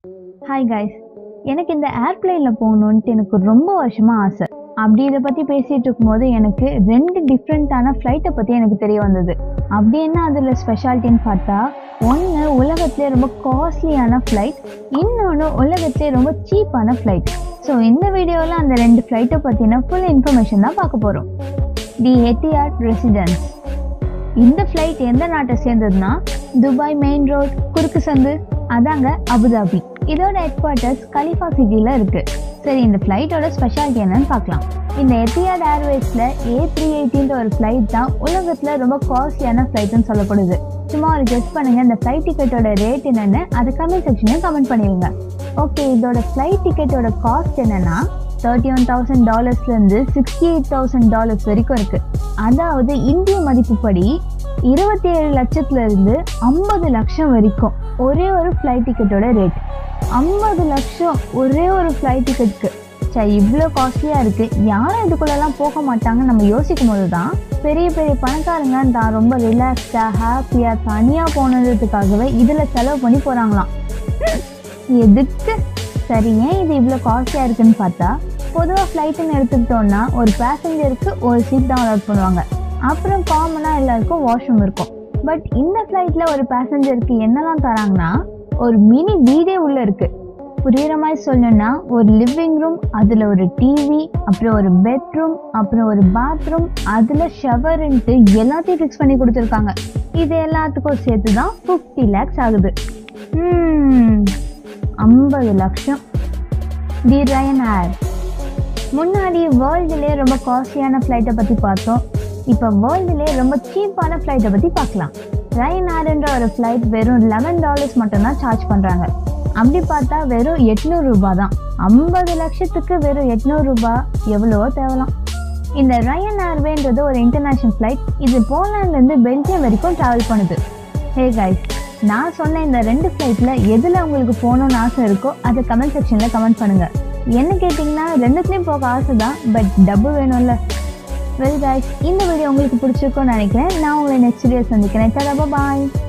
hi guys எனக்கு இந்த ஏர்பிளைனில் போகணுன்ட்டு எனக்கு ரொம்ப வருஷமாக ஆசை அப்படி இதை பற்றி பேசிகிட்டு இருக்கும்போது எனக்கு ரெண்டு டிஃப்ரெண்ட்டான ஃப்ளைட்டை பற்றி எனக்கு தெரிய வந்தது அப்படி என்ன அதில் ஸ்பெஷாலிட்டின்னு பார்த்தா ஒன்று உலகத்திலே ரொம்ப காஸ்ட்லியான ஃப்ளைட் இன்னொன்று உலகத்திலே ரொம்ப சீப்பான ஃப்ளைட் ஸோ இந்த வீடியோவில் அந்த ரெண்டு ஃப்ளைட்டை பற்றின ஃபுல் இன்ஃபர்மேஷன் தான் பார்க்க போகிறோம் தி எட்டியாட் ரெசிடென்ஸ் இந்த ஃப்ளைட் எந்த நாட்டை சேர்ந்ததுன்னா துபாய் மெயின் ரோட் குறுக்கு சந்து அதாங்க அபுதாபி இதோட ஹெட் குவார்ட்டர்ஸ் கலிஃபா சிட்டியில் இருக்கு சரி இந்த ஃப்ளைட்டோட ஸ்பெஷாலிட்டி என்னன்னு பார்க்கலாம் இந்த எத்தியாட் ஏர்வேஸில் ஏ த்ரீ எயிட்டின்ற ஒரு ஃப்ளைட் தான் உலகத்தில் ரொம்ப காஸ்ட்லியான ஃப்ளைட்னு சொல்லப்படுது சும்மா ஒரு கெஸ் பண்ணுங்க இந்த ஃப்ளைட் டிக்கெட்டோட ரேட் என்னன்னு அது கமெண்ட் செக்ஷனில் கமெண்ட் பண்ணிடுங்க ஓகே இதோட ஃப்ளைட் டிக்கெட்டோட காஸ்ட் என்னன்னா தேர்ட்டி ஒன் தௌசண்ட் டாலர்ஸ்லேருந்து சிக்ஸ்டி எயிட் தௌசண்ட் டாலர்ஸ் வரைக்கும் இருக்குது அதாவது இந்திய மதிப்புப்படி இருபத்தி ஏழு லட்சத்துலேருந்து ஐம்பது லட்சம் வரைக்கும் ஒரே ஒரு ஃப்ளைட் டிக்கெட்டோட ரேட் ஐம்பது லட்சம் ஒரே ஒரு ஃப்ளைட் டிக்கெட்டுக்கு சரி இவ்வளோ காஸ்ட்லியாக இருக்குது யாரும் இதுக்குள்ளெல்லாம் போக மாட்டாங்கன்னு நம்ம யோசிக்கும் போது தான் பெரிய பெரிய பணக்காரங்க தான் ரொம்ப ரிலாக்ஸ்டாக ஹாப்பியாக தனியாக போனதுக்காகவே இதில் செலவு பண்ணி போகிறாங்களாம் எதுக்கு சரி ஏன் இது இவ்வளோ காஸ்ட்லியாக இருக்குன்னு பார்த்தா பொதுவாக ஃப்ளைட்டுன்னு எடுத்துக்கிட்டோன்னா ஒரு பேசஞ்சருக்கு ஒரு சீட் தான் அலாட் பண்ணுவாங்க அப்புறம் காமனாக எல்லாருக்கும் வாஷ்ரூம் இருக்கும் பட் இந்த ஃப்ளைட்டில் ஒரு பேசஞ்சருக்கு என்னெல்லாம் தராங்கன்னா ஒரு மினி வீடே உள்ளே இருக்குது புரியுற மாதிரி சொல்லணும்னா ஒரு லிவிங் ரூம் அதில் ஒரு டிவி அப்புறம் ஒரு பெட்ரூம் அப்புறம் ஒரு பாத்ரூம் அதில் ஷவருன்ட்டு எல்லாத்தையும் ஃபிக்ஸ் பண்ணி கொடுத்துருக்காங்க இது எல்லாத்துக்கும் சேர்த்து தான் ஃபிஃப்டி லேக்ஸ் ஆகுது ஐம்பது லட்சம் தி ரயன் ஏர் முன்னாடி வேர்ல்டுலேயே ரொம்ப காஸ்ட்லியான ஃப்ளைட்டை பற்றி பார்த்தோம் இப்போ வேர்ல்டுலேயே ரொம்ப சீப்பான ஃப்ளைட்டை பற்றி பார்க்கலாம் ரயன் ஏர்ன்ற ஒரு ஃப்ளைட் வெறும் லெவன் டாலர்ஸ் மட்டும்தான் சார்ஜ் பண்ணுறாங்க அப்படி பார்த்தா வெறும் எட்நூறு ரூபாய் தான் ஐம்பது லட்சத்துக்கு வெறும் எட்நூறு ரூபாய் எவ்வளவோ தேவலாம் இந்த ரயன் ஏர்வேன்றது ஒரு இன்டர்நேஷ்னல் ஃப்ளைட் இது போலாண்ட்லேருந்து பெல்ஜியம் வரைக்கும் ட்ராவல் பண்ணுது ஹே கைஸ் நான் சொன்ன இந்த ரெண்டு ஃப்ளைட்டில் எதில் உங்களுக்கு போகணுன்னு ஆசை இருக்கோ அதை கமெண்ட் செக்ஷனில் கமெண்ட் பண்ணுங்கள் என்ன கேட்டிங்கன்னா ரெண்டுத்துலேயும் போக ஆசை தான் பட் டப்பு வேணும்ல வெல் கைஸ் இந்த வீடியோ உங்களுக்கு பிடிச்சிருக்கோன்னு நினைக்கிறேன் நான் உங்களை நெக்ஸ்ட் வீடியோ சந்திக்கிறேன் தரப்பா பாய்